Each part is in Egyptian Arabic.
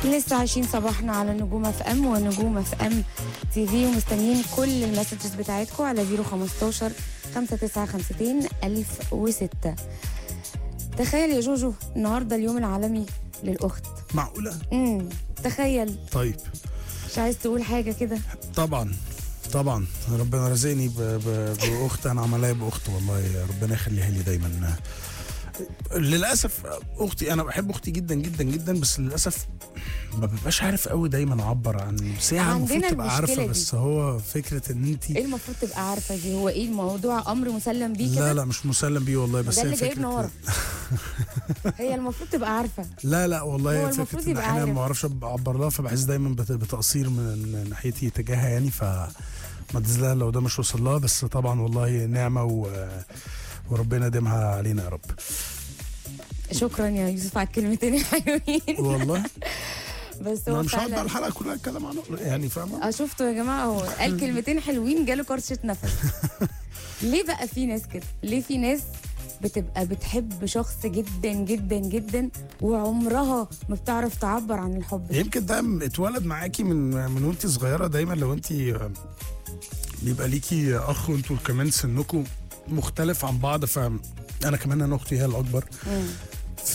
لسه عايشين صباحنا على نجوم اف ام ونجوم اف ام تي في ومستنيين كل المسجز بتاعتكم على 015 5952 1006 تخيل يا جوجو النهارده اليوم العالمي للاخت معقولة؟ امم تخيل طيب مش عايز تقول حاجه كده طبعا طبعا ربنا رزقني ب- ب- باخت انا عملها باخت والله ربنا يخليها لي دايما للاسف اختي انا بحب اختي جدا جدا جدا بس للاسف ما ببقاش عارف قوي دايما اعبر عن بس هي عندنا المفروض تبقى المشكلة عارفه دي. بس هو فكره ان انت ايه المفروض تبقى عارفه دي هو ايه الموضوع امر مسلم بيه كده لا لا مش مسلم بيه والله بس ده هي اللي جايبنا فكره ورا هي المفروض تبقى عارفه لا لا والله هو هي المفروض فكره ان يبقى احيانا عارف. ما اعرفش اعبر لها فبحس دايما بت- بتقصير من ناحيتي تجاهها يعني ف ما تزلها لو ده مش وصل لها بس طبعا والله نعمه و... وربنا يديمها علينا يا رب شكرا يا يوسف على الكلمتين الحلوين والله بس انا هو مش هقعد فعلا الحلقه كلها اتكلم عنه يعني فاهمه اه شفتوا يا جماعه هو قال كلمتين حلوين جاله كرشه نفس ليه بقى في ناس كده ليه في ناس بتبقى بتحب شخص جدا جدا جدا وعمرها ما بتعرف تعبر عن الحب ده؟ يمكن ده اتولد معاكي من من وانت صغيره دايما لو انت بيبقى ليكي اخ وانتوا كمان سنكم مختلف عن بعض فانا كمان انا اختي هي الاكبر مم. ف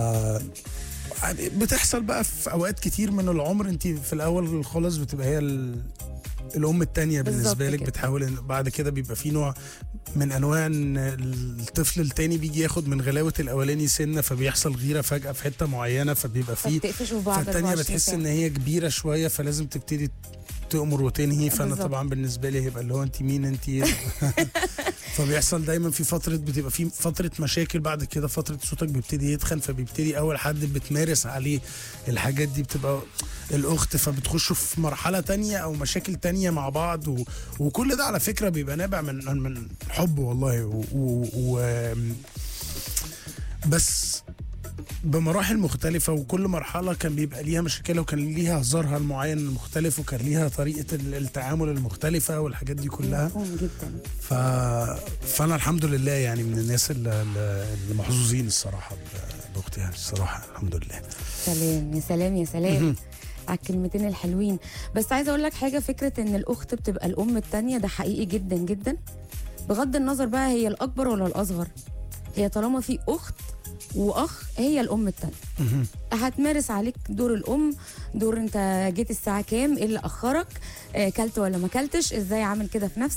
يعني بتحصل بقى في اوقات كتير من العمر انت في الاول خالص بتبقى هي ال... الام التانية بالظبط بالنسبه لك كده. بتحاول إن بعد كده بيبقى في نوع من انواع ان الطفل التاني بيجي ياخد من غلاوه الاولاني سنه فبيحصل غيره فجاه في حته معينه فبيبقى في فبتقفشوا بعض فالتانية 24 بتحس ساعة. ان هي كبيره شويه فلازم تبتدي تأمر وتنهي فانا بالظبط. طبعا بالنسبه لي هيبقى اللي هو انت مين انت فبيحصل دايما في فتره بتبقى في فتره مشاكل بعد كده فتره صوتك بيبتدي يتخن فبيبتدي اول حد بتمارس عليه الحاجات دي بتبقى الاخت فبتخشوا في مرحله تانية او مشاكل تانية مع بعض و... وكل ده على فكره بيبقى نابع من من حب والله و... و... و... بس بمراحل مختلفة وكل مرحلة كان بيبقى ليها مشاكلها وكان ليها هزارها المعين المختلف وكان ليها طريقة ال- التعامل المختلفة والحاجات دي كلها مفهوم جدا ف... فأنا الحمد لله يعني من الناس اللي, اللي محظوظين الصراحة ب- بأختي يعني الصراحة الحمد لله سلام يا سلام يا سلام على الكلمتين الحلوين بس عايزه اقول لك حاجه فكره ان الاخت بتبقى الام التانية ده حقيقي جدا جدا بغض النظر بقى هي الاكبر ولا الاصغر هي طالما في اخت واخ هي الام التانية هتمارس عليك دور الام دور انت جيت الساعه كام ايه اللي اخرك آه، كلت ولا ما كلتش ازاي عامل كده في نفسك